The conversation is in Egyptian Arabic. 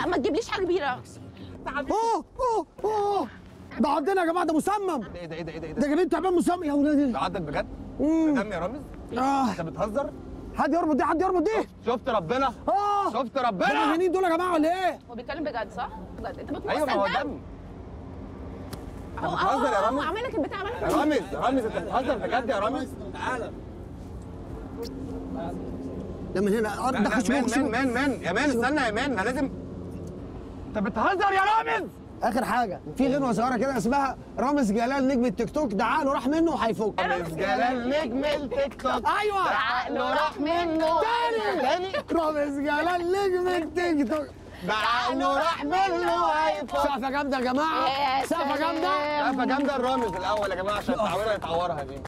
لا ما تجيبليش حاجه كبيره اوه اوه اوه ده عندنا يا جماعه ده مسمم ايه ده ايه ده ايه ده ايه ده ده جايبين تعبان مسمم يا ولادي ده عندك بجد؟ مم. دم يا رامز؟ اه انت بتهزر؟ حد يربط دي حد يربط دي شفت ربنا؟ اه شفت ده ربنا؟ مجانين دول يا جماعه ولا ايه؟ هو بيتكلم بجد صح؟ بجد انت بتموت ايوه ما هو دم هو بتهزر يا هو رامز؟ عامل لك البتاع عامل يا لك رامز يا رامز انت بتهزر بجد يا رامز؟ ده من هنا آه، لا، ده لا، خش مان بوكس مان مان مان يا مان استنى يا مان ما لازم انت بتهزر يا رامز اخر حاجه في غنوه صغيره كده اسمها رامز جلال نجم التيك توك ده عقله راح منه وهيفك رامز جلال نجم التيك توك ايوه عقله راح منه تاني تاني رامز جلال نجم التيك توك ده عقله راح منه هيفك سقفه جامده يا جماعه يا سقفه سلام. جامده عارفه جامده الرامز الاول يا جماعه عشان التعويره اللي اتعورها دي